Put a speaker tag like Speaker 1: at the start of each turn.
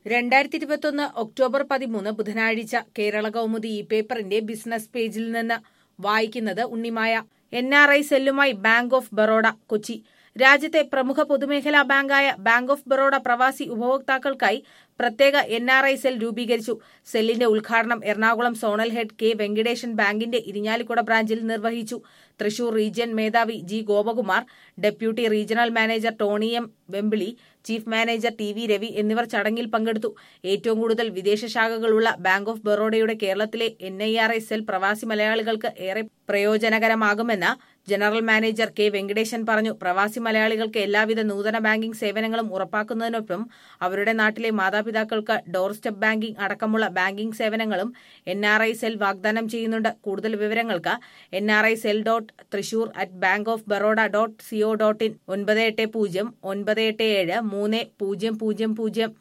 Speaker 1: രണ്ടായിരത്തി ഇരുപത്തൊന്ന് ഒക്ടോബർ പതിമൂന്ന് ബുധനാഴ്ച കേരള കൗമുദി ഈ പേപ്പറിന്റെ ബിസിനസ് പേജിൽ നിന്ന് വായിക്കുന്നത് ഉണ്ണിമായ എൻ ആർ ഐ സെല്ലുമായി ബാങ്ക് ഓഫ് ബറോഡ കൊച്ചി രാജ്യത്തെ പ്രമുഖ പൊതുമേഖലാ ബാങ്കായ ബാങ്ക് ഓഫ് ബറോഡ പ്രവാസി ഉപഭോക്താക്കൾക്കായി പ്രത്യേക എൻ ആർ ഐ സെൽ രൂപീകരിച്ചു സെല്ലിന്റെ ഉദ്ഘാടനം Ernakulam zonal head K Venkatesan ബാങ്കിന്റെ ഇരിഞ്ഞാലിക്കുട ബ്രാഞ്ചിൽ നിർവഹിച്ചു തൃശൂർ റീജിയൻ മേധാവി G Gopakumar deputy regional manager Tony M Vempilly chief manager T V Ravi എന്നിവർ ചടങ്ങിൽ പങ്കെടുത്തു ഏറ്റവും കൂടുതൽ വിദേശ ശാഖകളുള്ള ബാങ്ക് ഓഫ് ബറോഡയുടെ കേരളത്തിലെ N I R I cell പ്രവാസി മലയാളികൾക്ക് ഏറെ പ്രയോജനകരമാകുമെന്ന് ജനറൽ മാനേജർ കെ വെങ്കടേശൻ പറഞ്ഞു പ്രവാസി മലയാളികൾക്ക് എല്ലാവിധ നൂതന ബാങ്കിംഗ് സേവനങ്ങളും ഉറപ്പാക്കുന്നതിനൊപ്പം അവരുടെ നാട്ടിലെ മാതാപിതാക്കൾക്ക് ഡോർ സ്റ്റെപ്പ് ബാങ്കിംഗ് അടക്കമുള്ള ബാങ്കിംഗ് സേവനങ്ങളും എൻ ആർ ഐ സെൽ വാഗ്ദാനം ചെയ്യുന്നുണ്ട് കൂടുതൽ വിവരങ്ങൾക്ക് N R I cell dot Thrissur at bank of Baroda dot co dot in ഒൻപത് എട്ട് പൂജ്യം ഒൻപത് എട്ട് ഏഴ് മൂന്ന് പൂജ്യം പൂജ്യം പൂജ്യം